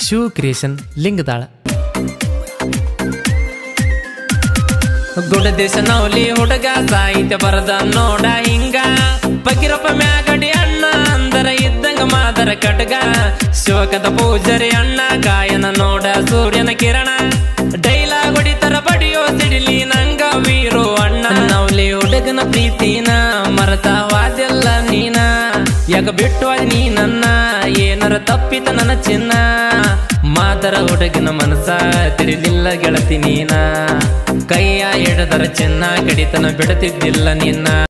Shiva creation ಲಿಂಗದಾಳ ಗುಡದೇಶ ನೌಲಿ ಹುಡುಗ ಸಾಹಿತ್ಯ ಬರದ ನೋಡ ಹಿಂಗ ಪಕಿರಪ್ಪ ಮ್ಯಾಗಡಿ ಅಣ್ಣ ಅಂದರ ಇದ್ದಂಗ ಮಾದರ ಕಟಗ ಶಿವಕದ ಪೂಜರಿ ಅಣ್ಣ ಗಾಯನ ನೋಡ ಸೂರ್ಯನ ಕಿರಣ ಡೈಲಾಗ್ ಹೊಡಿತರ ಬಡಿಯೋ ಸಿಡಿಲಿ ನಂಗ ವೀರು ಅಣ್ಣ ನೌಲಿ ಹುಡುಗನ ಪ್ರೀತಿನ ಮರತವಾದೆಲ್ಲ ನೀನ ಯಾಕ ಬಿಟ್ಟು ನೀ ನನ್ನ ಏನರ ತಪ್ಪಿತ ನನ್ನ ಚಿನ್ನ ಮಾದರ ಹುಡುಗನ ಮನಸ ತಿಳಿಲಿಲ್ಲ ಗೆಳತಿ ನೀನ ಕೈಯ ಎಡದರ ಚೆನ್ನ ಕಡಿತನ ಬಿಡತಿದ್ದಿಲ್ಲ ನಿನ್ನ